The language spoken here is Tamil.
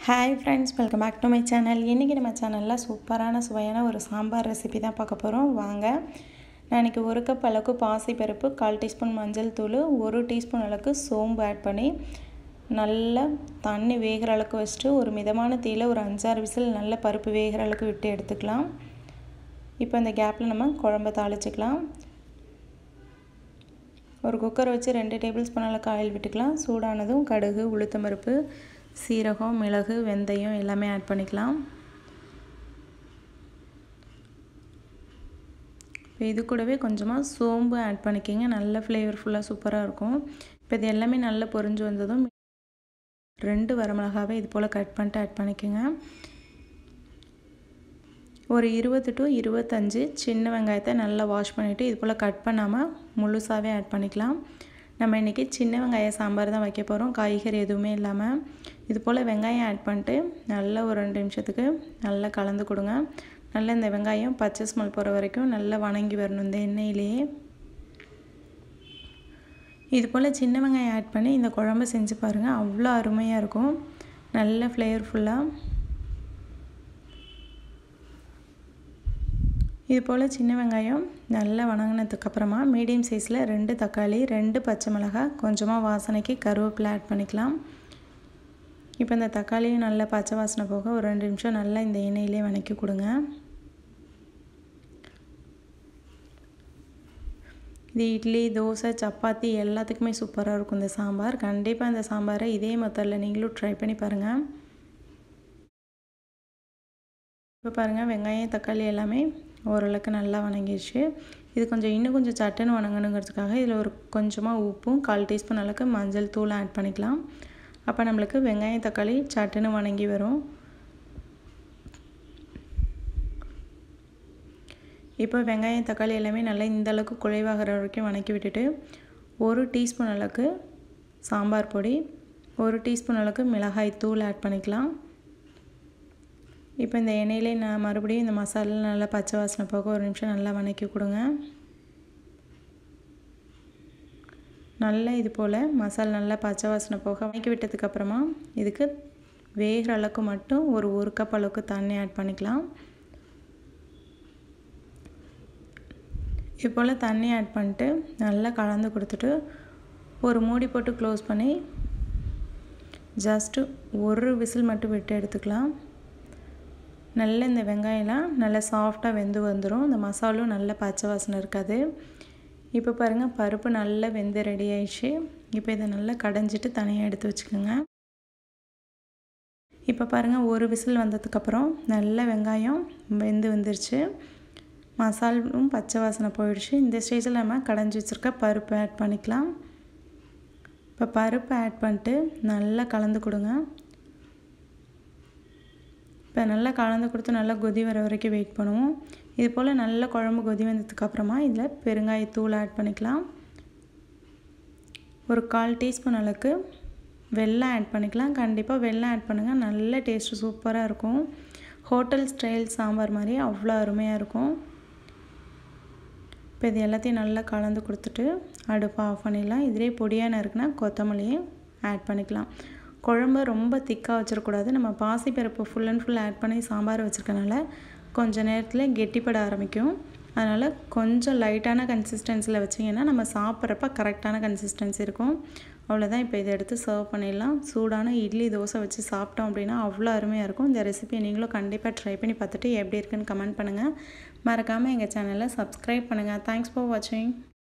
hi friends welcome back to my channel இன்றைக்கி நம்ம சேனலில் சூப்பரான சுவையான ஒரு சாம்பார் ரெசிபி தான் பார்க்க போகிறோம் வாங்க நான் இன்றைக்கி ஒரு கப் அளவுக்கு பாசிப்பருப்பு கால் டீஸ்பூன் மஞ்சள் தூள் ஒரு டீஸ்பூன் அளவுக்கு சோம்பு ஆட் பண்ணி நல்லா தண்ணி வேகிற அளவுக்கு வச்சுட்டு ஒரு மிதமான தீயில் ஒரு அஞ்சாறு விசில் நல்ல பருப்பு வேகிற அளவுக்கு விட்டு எடுத்துக்கலாம் இப்போ இந்த கேப்பில் நம்ம குழம்ப தாளிச்சிக்கலாம் ஒரு குக்கர் வச்சு ரெண்டு டேபிள் ஸ்பூன் அளவுக்கு ஆயில் விட்டுக்கலாம் சூடானதும் கடுகு உளுத்தம்பருப்பு சீரகம் மிளகு வெந்தயம் எல்லாமே ஆட் பண்ணிக்கலாம் இப்போ இது கூடவே கொஞ்சமாக சோம்பு ஆட் பண்ணிக்கிங்க நல்ல ஃப்ளேவர்ஃபுல்லாக சூப்பராக இருக்கும் இப்போ இது எல்லாமே நல்லா பொரிஞ்சு வந்ததும் ரெண்டு வரமிளகாவை இது போல் கட் பண்ணிட்டு ஆட் பண்ணிக்கோங்க ஒரு இருபது டு இருபத்தஞ்சி சின்ன வெங்காயத்தை நல்லா வாஷ் பண்ணிவிட்டு இது போல் கட் பண்ணாமல் முழுசாகவே ஆட் பண்ணிக்கலாம் நம்ம இன்றைக்கி சின்ன வெங்காய சாம்பார் தான் வைக்க போகிறோம் காய்கறி எதுவுமே இல்லாமல் இது போல் வெங்காயம் ஆட் பண்ணிட்டு நல்லா ஒரு ரெண்டு நிமிஷத்துக்கு நல்லா கலந்து கொடுங்க நல்லா இந்த வெங்காயம் பச்சை ஸ்மெல் போகிற வரைக்கும் நல்லா வணங்கி வரணும் இந்த எண்ணெயிலேயே இது போல் சின்ன வெங்காயம் ஆட் பண்ணி இந்த குழம்பு செஞ்சு பாருங்கள் அவ்வளோ அருமையாக இருக்கும் நல்ல ஃப்ளேவர்ஃபுல்லாக இது போல் சின்ன வெங்காயம் நல்லா வணங்கினதுக்கப்புறமா மீடியம் சைஸில் ரெண்டு தக்காளி ரெண்டு பச்சை மிளகாய் கொஞ்சமாக வாசனைக்கு கருவேப்பிலை ஆட் பண்ணிக்கலாம் இப்போ இந்த தக்காளியும் நல்லா பச்சை வாசனை போக ஒரு ரெண்டு நிமிஷம் நல்லா இந்த எண்ணெயிலே வணக்கி கொடுங்க இது இட்லி தோசை சப்பாத்தி எல்லாத்துக்குமே சூப்பராக இருக்கும் இந்த சாம்பார் கண்டிப்பாக இந்த சாம்பாரை இதே மெத்தடில் நீங்களும் ட்ரை பண்ணி பாருங்கள் இப்போ பாருங்கள் வெங்காயம் தக்காளி எல்லாமே ஓரளவுக்கு நல்லா வணங்கிடுச்சு இது கொஞ்சம் இன்னும் கொஞ்சம் சட்டுன்னு வணங்கணுங்கிறதுக்காக இதில் ஒரு கொஞ்சமாக உப்பும் கால் டீஸ்பூன் அளவுக்கு மஞ்சள் தூள் ஆட் பண்ணிக்கலாம் அப்போ நம்மளுக்கு வெங்காயம் தக்காளி சட்டுன்னு வணங்கி வரும் இப்போ வெங்காயம் தக்காளி எல்லாமே நல்லா இந்த அளவுக்கு குழைவாகிற வரைக்கும் வணக்கி விட்டுட்டு ஒரு டீஸ்பூன் அளவுக்கு சாம்பார் பொடி ஒரு டீஸ்பூன் அளவுக்கு மிளகாய் தூள் ஆட் பண்ணிக்கலாம் இப்போ இந்த எண்ணெயிலே நான் மறுபடியும் இந்த மசாலா நல்லா பச்சை வாசனை போக ஒரு நிமிஷம் நல்லா வணக்கி கொடுங்க நல்லா இது போல் மசாலா நல்லா பச்சை வாசனை போக வணக்கி விட்டதுக்கப்புறமா இதுக்கு வேகிற அளவுக்கு மட்டும் ஒரு ஒரு கப் அளவுக்கு தண்ணி ஆட் பண்ணிக்கலாம் இது போல் தண்ணி ஆட் பண்ணிட்டு நல்லா கலந்து கொடுத்துட்டு ஒரு மூடி போட்டு க்ளோஸ் பண்ணி ஜஸ்ட்டு ஒரு விசில் மட்டும் விட்டு எடுத்துக்கலாம் நல்ல இந்த வெங்காயம்லாம் நல்லா சாஃப்டாக வெந்து வந்துடும் இந்த மசாலும் நல்ல பச்சை வாசனை இருக்காது இப்போ பாருங்கள் பருப்பு நல்லா வெந்து ரெடி ஆயிடுச்சு இப்போ இதை நல்லா கடைஞ்சிட்டு தனியாக எடுத்து வச்சுக்கோங்க இப்போ பாருங்கள் ஒரு விசில் வந்ததுக்கப்புறம் நல்ல வெங்காயம் வெந்து வந்துருச்சு மசாலும் பச்சை வாசனை போயிடுச்சு இந்த ஸ்டேஜில் நம்ம கடைஞ்சி வச்சுருக்க பருப்பு ஆட் பண்ணிக்கலாம் இப்போ பருப்பு ஆட் பண்ணிட்டு நல்லா கலந்து கொடுங்க இப்போ நல்லா கலந்து கொடுத்து நல்லா கொதி வர வரைக்கும் வெயிட் பண்ணுவோம் இது போல் நல்ல குழம்பு கொதி வந்ததுக்கப்புறமா இதில் பெருங்காயத்தூள் ஆட் பண்ணிக்கலாம் ஒரு கால் டீஸ்பூன் அளவுக்கு வெல்லம் ஆட் பண்ணிக்கலாம் கண்டிப்பாக வெல்லம் ஆட் பண்ணுங்கள் நல்ல டேஸ்ட்டு சூப்பராக இருக்கும் ஹோட்டல் ஸ்டைல் சாம்பார் மாதிரி அவ்வளோ அருமையாக இருக்கும் இப்போ இது எல்லாத்தையும் நல்லா கலந்து கொடுத்துட்டு அடுப்பை ஆஃப் பண்ணிடலாம் இதிலே பொடியாக நறுக்குனா கொத்தமல்லியும் ஆட் பண்ணிக்கலாம் குழம்பு ரொம்ப திக்காக வச்சிடக்கூடாது நம்ம பாசிப்பருப்பு ஃபுல் அண்ட் ஃபுல் ஆட் பண்ணி சாம்பார் வச்சுருக்கனால கொஞ்சம் நேரத்தில் கெட்டிப்பட ஆரம்பிக்கும் அதனால் கொஞ்சம் லைட்டான கன்சிஸ்டன்சியில் வச்சிங்கன்னா நம்ம சாப்பிட்றப்ப கரெக்டான கன்சிஸ்டன்சி இருக்கும் அவ்வளோதான் இப்போ இதை எடுத்து சர்வ் பண்ணிடலாம் சூடான இட்லி தோசை வச்சு சாப்பிட்டோம் அப்படின்னா அவ்வளோ அருமையாக இருக்கும் இந்த ரெசிபியை நீங்களும் கண்டிப்பாக ட்ரை பண்ணி பார்த்துட்டு எப்படி இருக்குன்னு கமெண்ட் பண்ணுங்கள் மறக்காமல் எங்கள் சேனலை சப்ஸ்கிரைப் பண்ணுங்கள் தேங்க்ஸ் ஃபார் வாட்சிங்